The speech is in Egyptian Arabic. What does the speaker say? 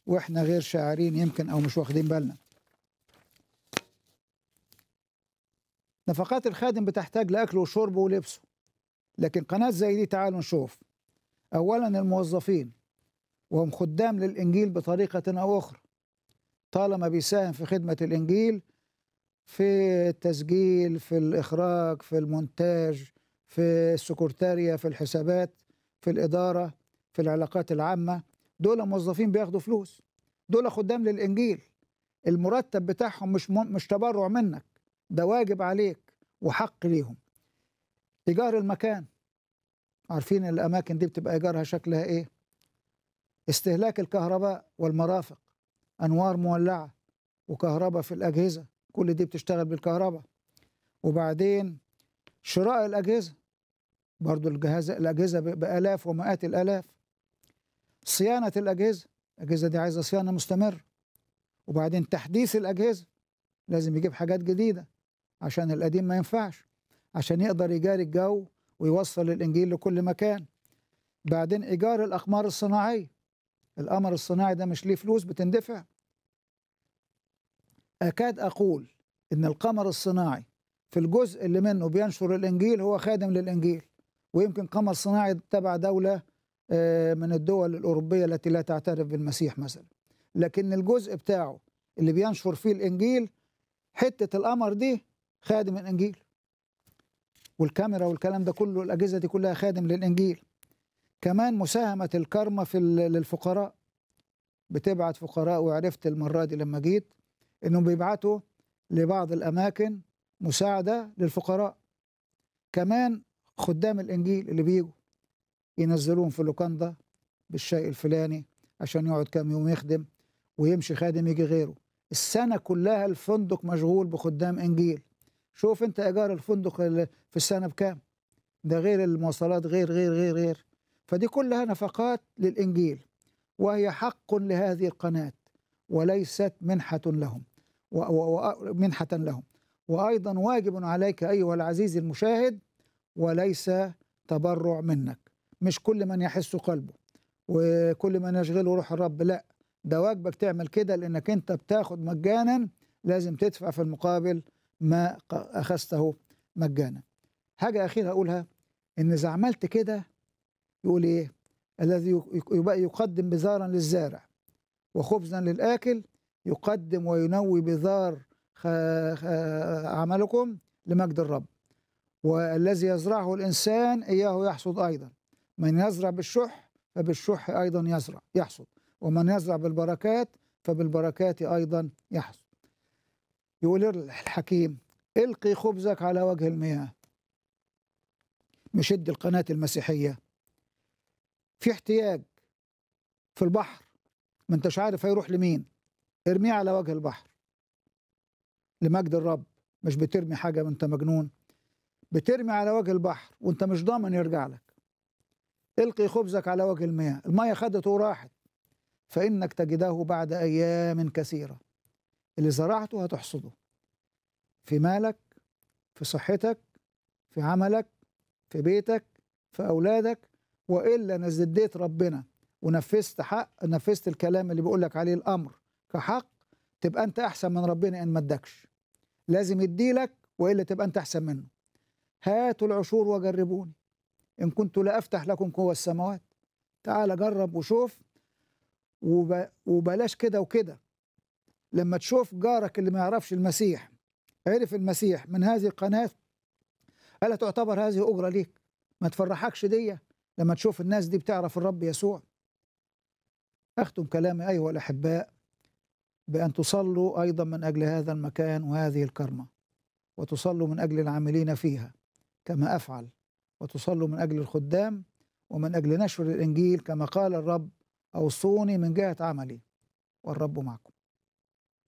واحنا غير شاعرين يمكن او مش واخدين بالنا نفقات الخادم بتحتاج لاكله وشربه ولبسه لكن قناه زي دي تعالوا نشوف اولا الموظفين وهم خدام للانجيل بطريقه او اخرى طالما بيساهم في خدمه الانجيل في التسجيل في الاخراج في المونتاج في السكرتارية في الحسابات في الاداره في العلاقات العامه دول موظفين بياخدوا فلوس دول خدام للانجيل المرتب بتاعهم مش م... مش تبرع منك ده واجب عليك وحق ليهم ايجار المكان عارفين الاماكن دي بتبقى ايجارها شكلها ايه استهلاك الكهرباء والمرافق انوار مولعه وكهرباء في الاجهزه كل دي بتشتغل بالكهرباء وبعدين شراء الاجهزه برضو الجهاز الاجهزه بالاف ومئات الالاف صيانه الاجهزه الاجهزه دي عايزه صيانه مستمره وبعدين تحديث الاجهزه لازم يجيب حاجات جديده عشان القديم ما ينفعش عشان يقدر يجاري الجو ويوصل الانجيل لكل مكان بعدين ايجار الاقمار الصناعيه القمر الصناعي ده مش ليه فلوس بتندفع اكاد اقول ان القمر الصناعي في الجزء اللي منه بينشر الانجيل هو خادم للانجيل ويمكن قمر صناعي تبع دوله من الدول الاوروبيه التي لا تعترف بالمسيح مثلا لكن الجزء بتاعه اللي بينشر فيه الانجيل حته القمر دي خادم الانجيل والكاميرا والكلام ده كله الاجهزه دي كلها خادم للانجيل كمان مساهمه الكرمه في للفقراء بتبعت فقراء وعرفت المره دي لما جيت انهم بيبعتوا لبعض الاماكن مساعده للفقراء كمان خدام الانجيل اللي بيجوا ينزلوهم في لوكاندا بالشيء الفلاني عشان يقعد كام يوم يخدم ويمشي خادم يجي غيره السنه كلها الفندق مشغول بخدام انجيل شوف انت ايجار الفندق في السنه بكام ده غير المواصلات غير غير غير غير فدي كلها نفقات للانجيل وهي حق لهذه القناه وليست منحه لهم ومنحه لهم وايضا واجب عليك ايها العزيز المشاهد وليس تبرع منك مش كل من يحس قلبه وكل من يشغله روح الرب لا ده واجبك تعمل كده لانك انت بتاخد مجانا لازم تدفع في المقابل ما اخذته مجانا حاجه اخيره اقولها ان اذا عملت كده يقول ايه الذي يقدم بذارا للزارع وخبزا للاكل يقدم وينوي بذار عملكم لمجد الرب والذي يزرعه الانسان اياه يحصد ايضا من يزرع بالشح فبالشح ايضا يزرع يحصد ومن يزرع بالبركات فبالبركات ايضا يحصد يقول الحكيم القي خبزك على وجه المياه مشد القناة المسيحية في احتياج في البحر ما انتش عارف هيروح لمين ارميه على وجه البحر لمجد الرب مش بترمي حاجة وانت مجنون بترمي على وجه البحر وانت مش ضامن يرجع لك القي خبزك على وجه المياه المياه خدته وراحت فإنك تجده بعد أيام كثيرة اللي زرعته هتحصده في مالك في صحتك في عملك في بيتك في أولادك وإلا نزديت ربنا ونفذت حق نفذت الكلام اللي بيقول لك عليه الأمر كحق تبقى أنت أحسن من ربنا إن ما ادكش لازم يديلك وإلا تبقى أنت أحسن منه هاتوا العشور وجربوني إن كنت لا أفتح لكم قوى السماوات تعال جرب وشوف وب... وبلاش كده وكده لما تشوف جارك اللي ما يعرفش المسيح عرف المسيح من هذه القناة ألا تعتبر هذه أجرة ليك ما تفرحكش دي لما تشوف الناس دي بتعرف الرب يسوع أختم كلامي أيها الأحباء بأن تصلوا أيضا من أجل هذا المكان وهذه الكرمة وتصلوا من أجل العاملين فيها كما أفعل وتصلوا من أجل الخدام ومن أجل نشر الإنجيل كما قال الرب أوصوني من جهة عملي والرب معكم